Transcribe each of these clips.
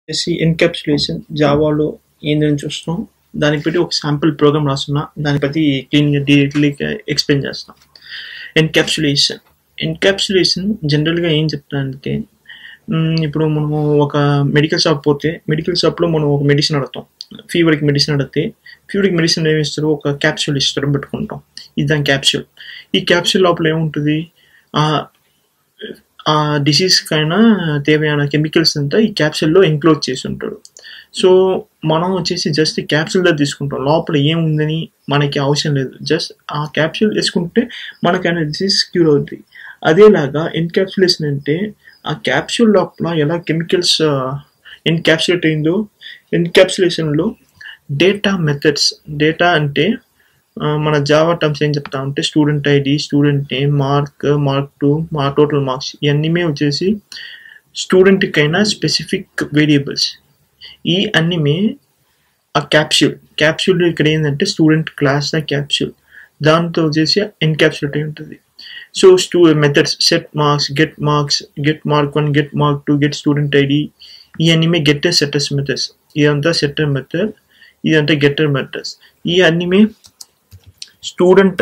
వచ్చేసి ఎన్‌క్యాప్సులేషన్ జావాలో ఏందని చూస్తున్నాం. దాన్ని బట్టి ఒక శాంపుల్ ప్రోగ్రామ్ రాస్తున్నా. దాన్ని బట్టి క్లీన్‌గా డీటెయిల్‌గా ఎక్స్‌ప్లెయిన్ చేస్తున్నా. ఎన్‌క్యాప్సులేషన్. ఎన్‌క్యాప్సులేషన్ జనరల్‌గా ఏం చెప్తానంటే హ్మ్. ఇప్పుడు మనము ఒక మెడికల్ షాప్ పోతే మెడికల్ షాప్‌లో మనం ఒక మెడిసిన్ అడుగుతాం. ఫీవర్‌కి మెడిసిన్ అడిగితే ఫీవర్‌కి మెడిసిన్ ఏమిస్తారు? ఒక క్యాప్సూల్ ఇస్తారు పెట్టుకుంటాం. ఇది దాని క్యాప్సూల్. ఈ క్యాప్సూల్ లోపల ఏముంటది? ఆహ్, ఆ డిసీజ్‌కైనా దేవైన కెమికల్స్ అంతా ఈ క్యాప్సూల్‌లో ఎన్‌క్లోజ్ చేసుంటాడు. సో, మనం వచ్చేసి జస్ట్ క్యాప్సూల్‌దే తీసుకుంటాం. లోపల ఏముందని మనకి అవసరం లేదు. జస్ట్ ఆ క్యాప్సూల్ ఏసుకుంటే మనకైన డిసీజ్ క్యూర్ అవుద్ది. అదేలాగా ఎన్‌క్యాప్సులేషన్ అంటే ఆ క్యాప్సూల్ లోపల ఎలా కెమికల్స్ ఎన్‌క్యాప్సులేట్ అయిందో ఎన్‌క్యాప్సులేషన్‌లో డేటా మెథడ్స్ డేటా అంటే ఆహ్, మన జావా టర్మ్స్ ఏం చెప్తామంటే student ID, student name, mark, mark 2, మా టోటల్ మార్క్స్ ఇయన్నీమే వచ్చేసి స్టూడెంట్‌కైనా స్పెసిఫిక్ వేరియబుల్స్. ఈ అన్నీమే ఆ క్యాప్సూల్. క్యాప్సూల్ ఇక్కడ ఏందంటే స్టూడెంట్ క్లాస్ ఆ క్యాప్సూల్. దాంతో వచ్చేసి ఎన్‌క్యాప్సులేట్ అయి ఉంటది. సో, స్టూ methods set marks, get marks, get mark 1, get mark 2, get student ID ఇయన్నీమే గెట్టర్స్, సెట్టర్స్ మెథడ్స్. ఇదంతా సెట్టర్ మెథడ్. ఇదంతా గెట్టర్ మెథడ్స్. ఈ అన్నీమే స్టూడెంట్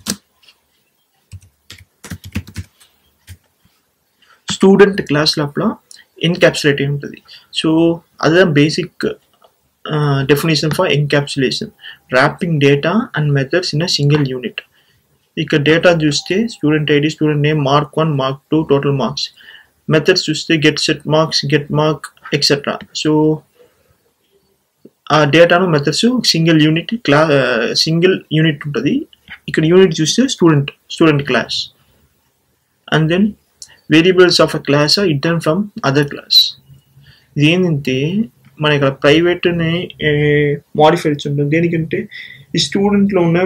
స్టూడెంట్ క్లాస్ లోపల ఎన్‌క్యాప్సులేట్ అయి ఉంటది. సో, అదే basic ah, definition for encapsulation. Wrapping data and methods in a single unit. ఇక్కడ డేటా చూస్తే student ID, student name, mark 1, mark 2, total marks. Methods చూస్తే get set marks, get mark etcetera. So, ఆ డేటాను methods single unit క్లా single unit ఉంటది. ఇక్కడ unit చూస్తే student, student class. And then variables of a class are hidden from other class. ఇదేంటంటే మన ఇక్కడ ప్రైవేట్‌ని ఆహ్, మోడిఫైయర్స్ ఉంటుంది. దేనికంటే ఈ స్టూడెంట్‌లో ఉన్న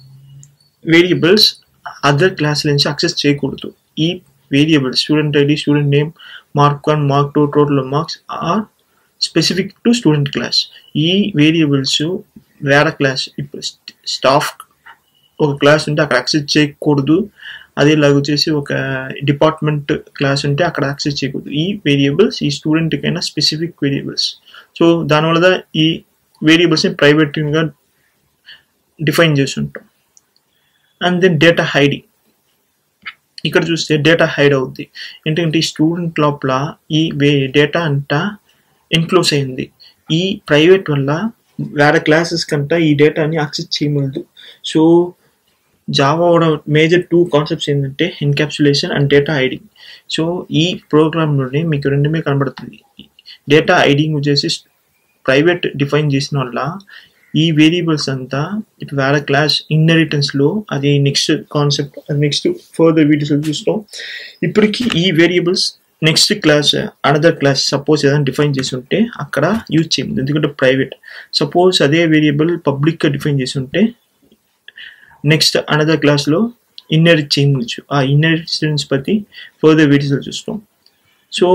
వేరియబుల్స్ అదర్ క్లాస్‌ల నుంచి యాక్సెస్ చేయకూడదు. ఈ variables student ID, student name, mark 1, mark 2, total marks are specific to student class. ఈ వేరియబుల్స్ వేరే క్లాస్ ఇప్పుడు స్టాఫ్ ఒక క్లాస్ ఉంటే అక్కడ యాక్సెస్ చేయకూడదు. అదేలాగా వచ్చేసి ఒక డిపార్ట్మెంట్ క్లాస్ ఉంటే అక్కడ యాక్సెస్ చేయకూడదు. ఈ వేరియబుల్స్ ఈ స్టూడెంట్‌కైనా స్పెసిఫిక్ వేరియబుల్స్. సో, దానివల్ల ఈ వేరియబుల్స్‌ని ప్రైవేట్‌గా డిఫైన్ చేసుంటాం. And then data hiding. ఇక్కడ చూస్తే డేటా హైడ్ అవుద్ది. ఏంటంటే ఈ స్టూడెంట్ లోపల ఈ వే డేటా అంతా ఎన్‌క్లోజ్ అయింది. ఈ ప్రైవేట్ వల్ల వేరే క్లాసెస్ కంటా ఈ డేటాని యాక్సెస్ చేయమనదు. సో, జావాలో మేజర్ 2 కాన్సెప్ట్స్ ఏంటంటే encapsulation and data hiding. So, ఈ ప్రోగ్రామ్‌లోనే మీకు రెండుమే కనబడుతుంది. డేటా హైడింగ్ వచ్చేసి ప్రైవేట్ డిఫైన్ చేసిన వల్ల ఈ వేరియబుల్స్ అంతా ఇప్పుడు వేరే క్లాస్ ఇన్‌హెరిటెన్స్‌లో అది నెక్స్ట్ కాన్సెప్ట్ అది నెక్స్ట్ ఫర్దర్ వీడియోస్‌లో చూస్తాం. ఇప్పటికి ఈ variables next class another class suppose ఏదైనా డిఫైన్ చేసి ఉంటే అక్కడ యూజ్ చేయము. ఎందుకంటే ప్రైవేట్. సపోజ్ అదే వేరియబుల్ పబ్లిక్‌గా డిఫైన్ చేసి ఉంటే నెక్స్ట్ అనదర్ క్లాస్‌లో ఇన్‌హెరిట్ చేయవచ్చు. ఆ ఇన్‌హెరిటెన్స్ బట్టి ఫర్దర్ వీడియోస్‌లో చూస్తాం. సో,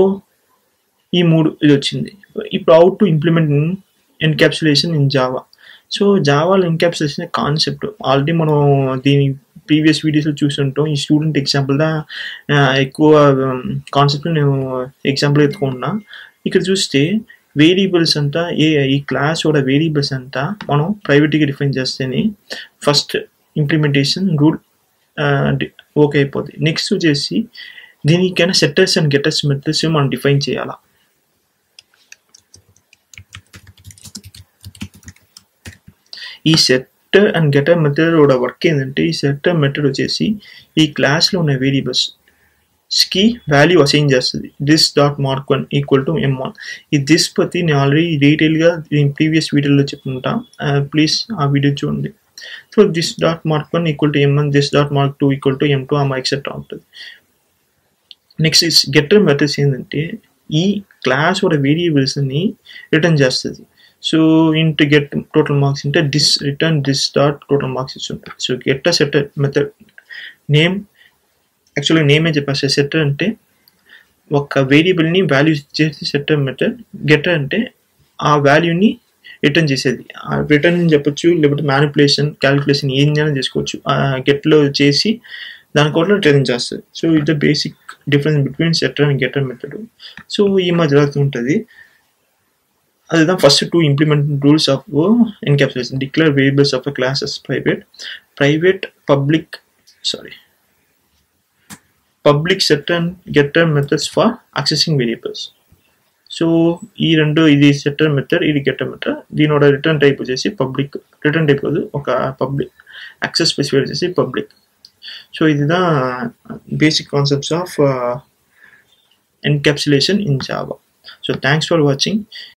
ఈ 3 ఇదొచ్చింది. ఇప్పుడు how to implement encapsulation in Java. So, జావాలో ఎన్‌క్యాప్సులేషన్ కాన్సెప్ట్ ఆల్రెడీ మనం దీని ప్రీవియస్ వీడియోస్‌లో చూసుంటాం. ఈ స్టూడెంట్ ఎగ్జాంపుల్‌గా ఆహ్, ఎక్కువ కాన్సెప్ట్‌ని నేను ఎగ్జాంపుల్ ఎత్తుకున్నా. ఇక్కడ చూస్తే వేరియబుల్స్ అంతా ఏ ఈ క్లాస్ కూడా వేరియబుల్స్ అంతా మనం ప్రైవేట్‌గా డిఫైన్ చేస్తేనే ఫస్ట్ ఇంప్లిమెంటేషన్ రూల్ ఆహ్, డి ఓకే అయిపోద్ది. నెక్స్ట్ వచ్చేసి దీనికైనా సెట్టర్స్ అండ్ గెట్టర్స్ మెథడ్స్ మనం డిఫైన్ చేయాలా. ఈ సెట్టర్ అండ్ గెట్టర్ మెథడ్ కూడా వర్క్ ఏందంటే ఈ సెట్టర్ మెథడ్ వచ్చేసి ఈ క్లాస్‌లో ఉన్న వేరియబుల్స్‌కి వాల్యూ అసైన్ చేస్తది. This dot mark 1 equal to ఎమ్1. ఈ థిస్ బట్టి నేను ఆల్రెడీ డీటెయిల్‌గా దీని ప్రీవియస్ వీడియోలో చెప్పుంటా. ఆహ్, ప్లీజ్ ఆ వీడియో చూడండి. So, this dot mark 1 equal to ఎమ్1, this dot mark 2 equal to ఎమ్2 ఆమె ఎక్సెట్రా ఉంటది. నెక్స్ట్ ఇస్ గెట్టర్ మెథడ్స్ ఏందంటే ఈ క్లాస్ కూడా వేరియబుల్స్‌ని రిటర్న్ చేస్తది. So, int get total marks అంటే this return this dot total marks ఇచ్చుంటది. So, getter setter method name యాక్చువల్‌గా నేమే చెప్పేస్తా. సెట్టర్ అంటే ఒక వేరియబుల్‌ని వాల్యూ ఇచ్చేసి సెట్టర్ మెథడ్. గెట్టర్ అంటే ఆ వాల్యూని రిటర్న్ చేసేది. ఆ రిటర్న్ అని చెప్పొచ్చు. లేకపోతే మానిప్యులేషన్, కాలిక్యులేషన్ ఏందైనా చేసుకోవచ్చు. ఆహ్, గెట్‌లో చేసి దాని కూడా రిటర్న్ చేస్తది. సో, ఇది the basic difference between setter and getter method. So, ఈ మధ్య జరుగుతూ ఉంటది. அதுதான் first to implement rules of encapsulation declare variables of a class as private private public sorry public set and getter methods for accessing variables so ఈ రెండు ఇది setter method ఇది getter method దీనోட రిటర్న్ టైప్ వచ్చేసి public return type కాదు ఒక public access specified వచ్చేసి public so இதுதான் basic concepts of uh, encapsulation in Java. So thanks for watching.